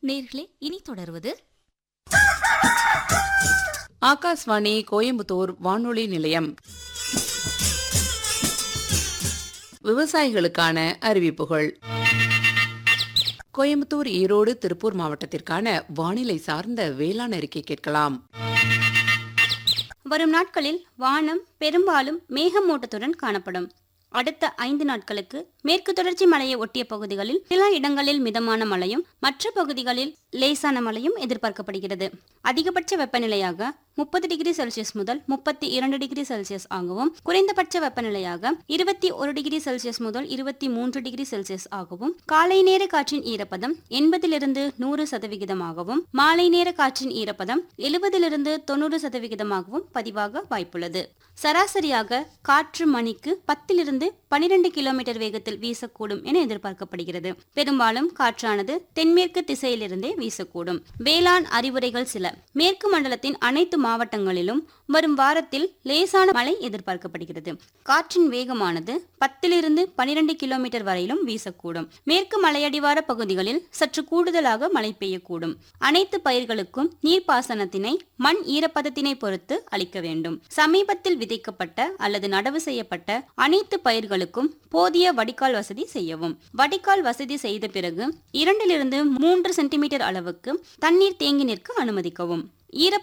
நேர்களே இனி தொடர்வது ஆகாஷ்வாணி கோயம்புத்தூர் வானொலி நிலையம் விவசாயிகளுக்கான அறிவிப்புகள் கோயம்புத்தூர் ஈரோடு திருப்பூர் மாவட்டத்திற்கான வானிலை சார்ந்த வேளாண் அறிக்கை கேட்கலாம் வரும் நாட்களில் வானம் பெரும்பாலும் மேகமூட்டத்துடன் காணப்படும் அடுத்த ஐந்து நாட்களுக்கு மேற்கு தொடர்ச்சி மலையை ஒட்டிய பகுதிகளில் சில இடங்களில் மிதமான மழையும் மற்ற பகுதிகளில் லேசான மழையும் எதிர்பார்க்கப்படுகிறது அதிகபட்ச வெப்பநிலையாக முப்பது டிகிரி செல்சியஸ் முதல் முப்பத்தி இரண்டு டிகிரி செல்சியஸ் ஆகவும் குறைந்தபட்ச வெப்பநிலையாக இருபத்தி ஒரு டிகிரி செல்சியஸ் முதல் இருபத்தி மூன்று டிகிரி செல்சியஸ் ஆகவும் காலை நேர காற்றின் ஈரப்பதம் எண்பதிலிருந்து நூறு சதவிகிதமாகவும் மாலை நேர காற்றின் ஈரப்பதம் எழுபதிலிருந்து தொண்ணூறு சதவிகிதமாகவும் பதிவாக வாய்ப்புள்ளது சராசரியாக காற்று மணிக்கு பத்திலிருந்து பனிரெண்டு கிலோமீட்டர் வேகத்தில் வீசக்கூடும் என எதிர்பார்க்கப்படுகிறது பெரும்பாலும் காற்றானது தென்மேற்கு திசையிலிருந்தே வீசக்கூடும் வேளாண் அறிவுரைகள் சில மேற்கு மண்டலத்தின் அனைத்து மாவட்டங்களிலும் வரும் வாரத்தில் லேசான மழை எதிர்பார்க்கப்படுகிறது காற்றின் வேகமானது பத்திலிருந்து பனிரெண்டு கிலோமீட்டர் வரையிலும் வீசக்கூடும் மேற்கு மலையடிவார பகுதிகளில் சற்று கூடுதலாக மழை பெய்யக்கூடும் அனைத்து பயிர்களுக்கும் நீர்ப்பாசனத்தினை மண் ஈரப்பதத்தினை பொறுத்து அளிக்க வேண்டும் சமீபத்தில் விதைக்கப்பட்ட அல்லது நடவு செய்யப்பட்ட அனைத்து பயிர்களுக்கும் போதிய வடிகால் வசதி செய்யவும் வடிகால் வசதி செய்த பிறகு இரண்டிலிருந்து மூன்று சென்டிமீட்டர் அளவுக்கு தண்ணீர் தேங்கி நிற்க அனுமதிக்கவும் ஈர